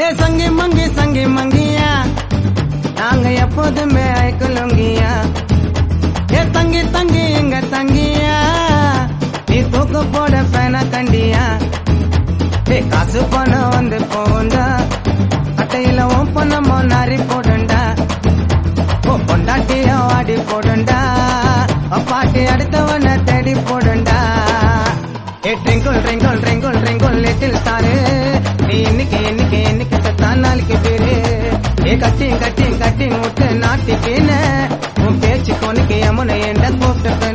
சங்கி மங்கி சங்கி மங்கியா நாங்க எப்போதுமே ஐக்கலுங்கியா ஏ தங்கி தங்கி எங்க தங்கியா நீ தூக்க போட பேன கண்டியா ஏ காசு பணம் வந்து போண்டா அட்டையில ஓம் பண்ணமோ நாரி போடுண்டா ஓ பொண்டாட்டிய வாடி போடுண்டா பாட்டி அடுத்தவன தேடி போடுண்டா ஏ twinkle twinkle twinkle twinkle little star நீ இன்னைக்கு இன்னைக்கு இன்னைக்கு செத்தா நாளைக்கு பேரு ஏ கட்டி கட்டி கட்டி விட்டு நாட்டிக்கின உன் பேச்சு கொனுக்கு யமுனை என்ற கூப்பிட்டுக்கின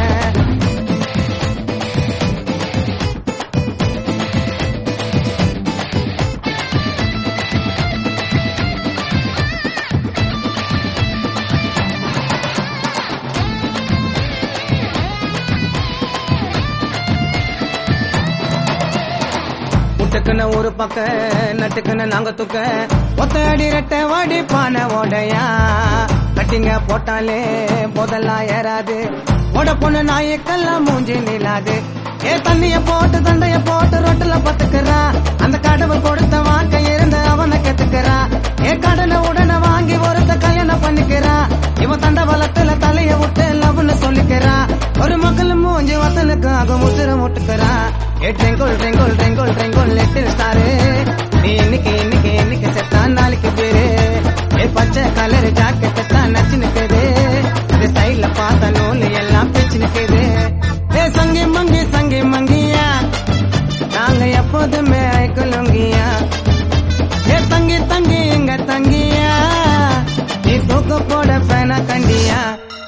முட்டுக்குன்னு ஒரு பக்க நட்டுக்குன்னு நாங்க துக்க ஒத்த அடி ரெட்ட வாடி பானை ஓடையா கட்டிங்க போட்டாலே போதெல்லாம் ஏறாது ஓட பொண்ணு நாய்க்கெல்லாம் மூஞ்சி நிலாது ஏ தண்ணிய போட்டு தண்டைய போட்டு ரொட்டுல பத்துக்கிறா அந்த கடவுள் கொடுத்த வாழ்க்கை இருந்து அவனை கத்துக்கிறா ஏ கடனை உடனே வாங்கி ஒருத்த கல்யாணம் பண்ணிக்கிறா இவன் தண்டவளத்துல தலைய விட்டு லவ்னு சொல்லிக்கிறா ஒரு மக்கள் மூஞ்சி வசனுக்காக முசுர முட்டுக்கிறா ஏ ட்ரெங்கோல் ட்ரெங்கோல் ட்ரெங்கோல் ட்ரெங்கோல் லிட்டில் ஸ்டாரு நீ இன்னைக்கு இன்னைக்கு இன்னைக்கு செத்தா நாளைக்கு பேரு ஏ பச்சை கலர் ஜாக்கெட் தான் நச்சு நிக்குது இது சைட்ல பார்த்த நூல் எல்லாம் பிச்சு நிக்குது ஏ சங்கி மங்கி சங்கி மங்கியா நாங்க எப்போதுமே ஐக்கலுங்கியா ஏ தங்கி தங்கி எங்க தங்கியா நீ தூக்க போட பேன கண்டியா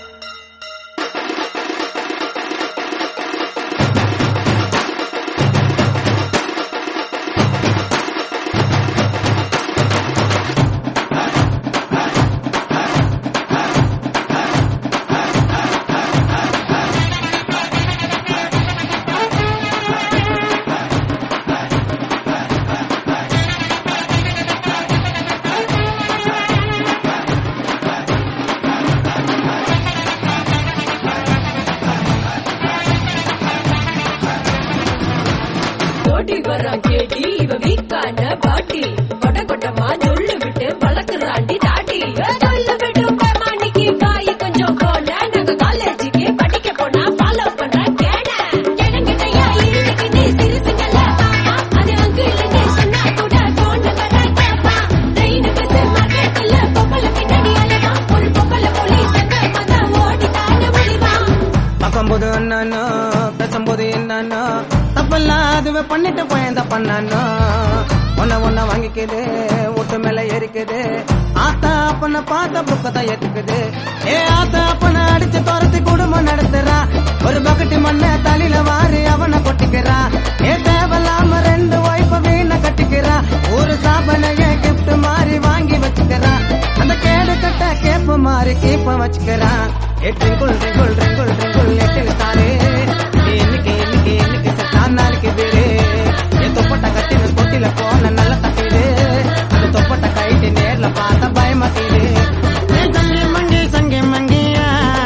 ஓடி வரான் கேட்டி இவ வீக்கான பாட்டி கொட கொட்டமா சொல்லு விட்டு வளர்க்குறாண்டி தாட்டி சொல்லு விட்டு பெருமானிக்கு காய் கொஞ்சம் போன நாங்க காலேஜுக்கு படிக்க போனா ஃபாலோ பண்ற கேட எனக்கிட்டயா இருக்கு நீ சிரிசுங்கல பாப்பா அது அங்கிள் நீ சொன்னா கூட போன் வர கேப்பா ட்ரெயின் பஸ் மார்க்கெட்ல பொம்பளை பின்னாடி அலைவா ஒரு பொம்பளை போலீஸ் மத ஓடி தாண்ட முடிவா பார்க்கும்போது என்னன்னோ பேசும்போது என்னன்னோ தப்பெல்லாம் அதுவே பண்ணிட்டு போயந்த பண்ணானோ ஒன்ன ஒன்ன வாங்கிக்குது வீட்டு மேல ஏறிக்குது ஆத்தா அப்பனை பார்த்த புக்கத்தை ஏத்துக்குது ஏ ஆத்தா அப்பனை அடிச்சு துரத்தி குடும்பம் நடத்துறா ஒரு பக்கெட்டு மண்ணை தலையில வாரி அவனை கொட்டிக்கிறா ஏ தேவையில்லாம ரெண்டு ஒய்ஃப வீண கட்டிக்கிறா ஒரு சாபனைய கிஃப்ட் மாதிரி வாங்கி வச்சுக்கிறா அந்த கேடு கட்ட கேப்ப மாதிரி கீப்ப வச்சுக்கிறா ஏ twinkle twinkle twinkle twinkle little star நீ இன்னைக்கு இன்னைக்கு இன்னைக்கு செத்தா நாளைக்கு பேரு என் தொப்பட்ட கட்டின ஸ்பொட்டில போன நல்ல தட்டிடு அந்த தொப்பட்ட கைட்டு நேர்ல பார்த்த பயமாட்டிடு ஏன் தங்கி மங்கி சங்கி மங்கியா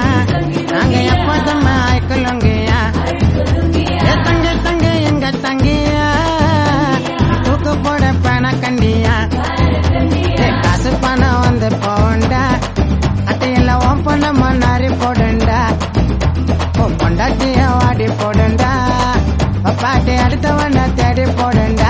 நாங்க எப்போதும் ஆய்க்கலங்கியா ஏ தங்கி தங்கி எங்க தங்கியா தூக்கு போட பண கண்டியா ஏ காசு பணம் வந்து போண்டா அட்டையில ஓம் பண்ண மண்ணாரி போடுண்டா உன் பொண்டாட்டிய வாடி போடுண்டா பாட்டி அடுத்தவன தேடி போடுண்டா